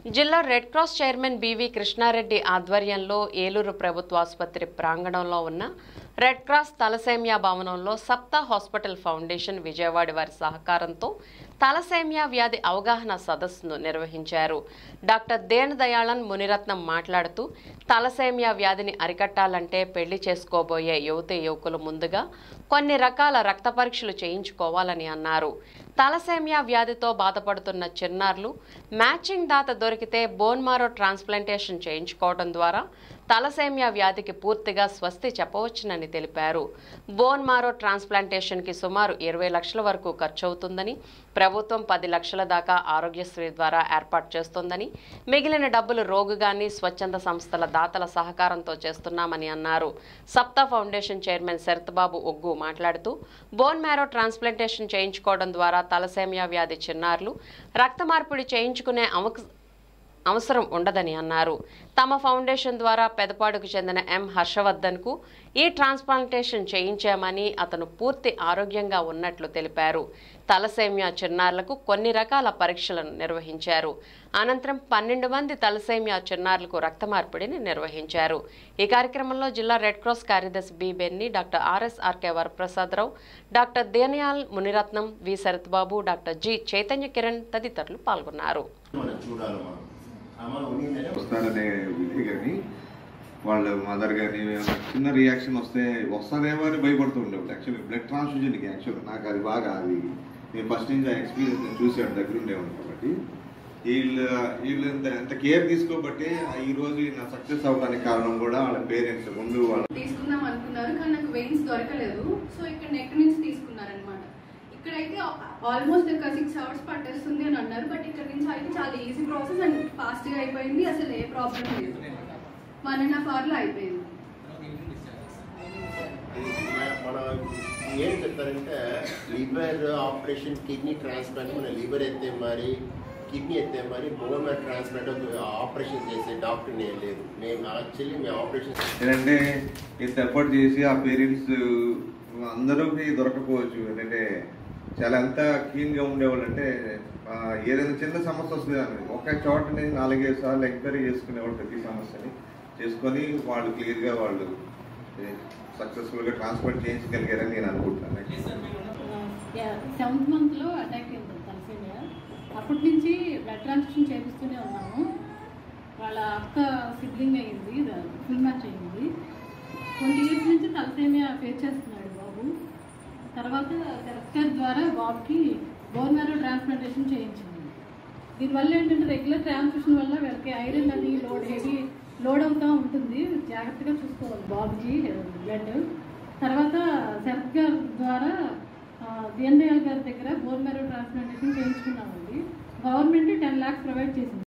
జిల్లా red cross chairman B V Krishna Reddy ఆధ్వర్యంలో ఏలూరు ప్రభుత్వ ఆసుపత్రి ప్రాంగణంలో ఉన్న రెడ్ క్రాస్ తలసేమియా భవనంలో సప్తా హాస్పిటల్ ఫౌండేషన్ విజయవాడ వారి సహకారంతో తలసేమియా వ్యాధి అవగాహన సదస్సును నిర్వహించారు డాక్టర్ దేన్ దయాళన్ మునిరత్నం మాట్లాడుతూ తలసేమియా వ్యాధిని అరికట్టాలంటే పెళ్లి చేసుకోబోయే యువతి యువకులు ముందుగా కొన్ని రకాల రక్త పరీక్షలు చేయించుకోవాలని అన్నారు తలసేమియా వ్యాధితో బాధపడుతున్న చిన్నారులు మ్యాచింగ్ దాత దొరికితే బోన్ మారో ట్రాన్స్ప్లాంటేషన్ చేయించుకోవడం ద్వారా తలసేమియా వ్యాధికి పూర్తిగా స్వస్తి చెప్పవచ్చునని తెలిపారు బోన్ మారో ట్రాన్స్ప్లాంటేషన్కి సుమారు ఇరవై లక్షల వరకు ఖర్చు అవుతుందని ప్రభుత్వం పది లక్షల దాకా ఆరోగ్యశ్రీ ద్వారా ఏర్పాటు చేస్తోందని మిగిలిన డబ్బులు రోగుగాని స్వచ్ఛంద సంస్థల దాతల సహకారంతో చేస్తున్నామని అన్నారు సప్తా ఫౌండేషన్ చైర్మన్ శరత్బాబు ఒగ్గు మాట్లాడుతూ బోన్ మ్యారో ట్రాన్స్ప్లాంటేషన్ చేయించుకోవడం ద్వారా తలసేమియా వ్యాధి చిన్నారులు రక్త మార్పిడి చేయించుకునే అవక అవసరం ఉండదని అన్నారు తమ ఫౌండేషన్ ద్వారా పెదపాడుకు చెందిన ఎం హర్షవర్ధన్కు ఈ ట్రాన్స్ప్లాంటేషన్ చేయించామని అతను పూర్తి ఆరోగ్యంగా ఉన్నట్లు తెలిపారు తలసేమియా చిన్నారులకు కొన్ని రకాల పరీక్షలను నిర్వహించారు అనంతరం పన్నెండు మంది తలసేమియా చిన్నారులకు రక్త మార్పిడిని నిర్వహించారు ఈ కార్యక్రమంలో జిల్లా రెడ్ క్రాస్ కార్యదర్శి B Benny doctor R S R K Varaprasada Rao doctor Deendayal Muniratnam V Sarath Babu doctor G Chaitanya Kiran తదితరులు పాల్గొన్నారు మనం చూడాలి మనం అమ్మ ఉన్నిందనే వస్తాడనే ఇది కానీ వాళ్ళ మదర్ కానీ ఏమైనా చిన్న రియాక్షన్ వస్తే వస్తుందేమో అని భయపడుతూ ఉండేవాళ్ళు యాక్చువల్లీ బ్లడ్ ట్రాన్స్ఫ్యూజన్కి యాక్చువల్లీ నాకు అది బాగా అది నేను ఫస్ట్ నుంచి ఆ ఎక్స్పీరియన్స్ నేను చూసాడు దగ్గర ఉండేవాడు కాబట్టి వీళ్ళు వీళ్ళు ఎంత ఎంత కేర్ తీసుకోబట్టి ఈ రోజు నా సక్సెస్ అవ్వడానికి కారణం కూడా వాళ్ళ పేరెంట్స్ ముందు వాళ్ళ తీసుకుందాం అనుకున్నారు కానీ నాకు వెయిన్స్ దొరకలేదు సో ఇక్కడ నెక్ నుంచి తీసుకున్నారనమాట ఇక్కడైతే ఆల్మోస్ట్ ఒక సిక్స్ అవర్స్ పట్టేస్తుంది అని అన్నారు బట్ ఇక్కడ నుంచి అయితే చాలా ఈజీ ప్రాసెస్ అండ్ ఫాస్ట్ గా అయిపోయింది అసలు ఏ ప్రాబ్లం లేదు వన్ అండ్ హాఫ్ అవర్ లో అయిపోయింది మనం ఏం చెప్తారంటే లివర్ ఆపరేషన్ కిడ్నీ ట్రాన్స్ప్లాంట్ మన లివర్ ఎత్తే మరి కిడ్నీ ఎత్తే మరి బోన్ మ్యారో ట్రాన్స్ప్లాంట్ ఆపరేషన్ చేసే డాక్టర్ నేను లేదు మేము యాక్చువల్లీ మేము ఆపరేషన్ ఏంటంటే ఇంత ఎఫర్ట్ చేసి ఆ పేరెంట్స్ అందరూకి దొరకపోవచ్చు ఏంటంటే చాలా ఎంత keen గా ఉండేవాళ్ళు అంటే ఆ, ఏదైనా చిన్న సమస్య వస్తుంది అని ఒక చోటని నాలుగైదు సార్లు ఎంక్వైరీ చేసుకునేవాళ్ళు ప్రతి సమస్యని చేసుకొని వాళ్ళు clear గా వాళ్ళు సక్సెస్ఫుల్ గా ట్రాన్స్ఫర్ చేయించగలిగారని నేను అనుకుంటున్నాను సెవెంత్ మంత్లో అటాక్ అయింది తలసేమియా అప్పటి నుంచి బ్లడ్ ట్రాన్స్ఫ్యూషన్ చేపిస్తూనే ఉన్నాము వాళ్ళ అక్క సిబ్లింగ్ అయ్యింది ఫుల్ మ్యాచ్ అయ్యింది ట్వంటీ ఇయర్స్ నుంచి తలసేమియా ఫేస్ చేస్తున్నాడు బాబు తర్వాత సెరస్కర్ ద్వారా బాబుకి బోన్ మ్యారో ట్రాన్స్ప్లాంటేషన్ చేయించింది దీనివల్ల ఏంటంటే రెగ్యులర్ ట్రాన్స్ఫ్యూషన్ వల్ల వీళ్ళకి ఐరన్ అది లోడ్ హెవీ లోడ్ అవుతూ ఉంటుంది జాగ్రత్తగా చూసుకోవాలి బాబుకి బ్లడ్ తర్వాత సెర్స్కర్ ద్వారా దీన్ దయాల్ గారి దగ్గర బోన్ మ్యారో ట్రాన్స్ప్లాంటేషన్ చేయించుకున్నామండి గవర్నమెంట్ టెన్ ల్యాక్స్ ప్రొవైడ్ చేసింది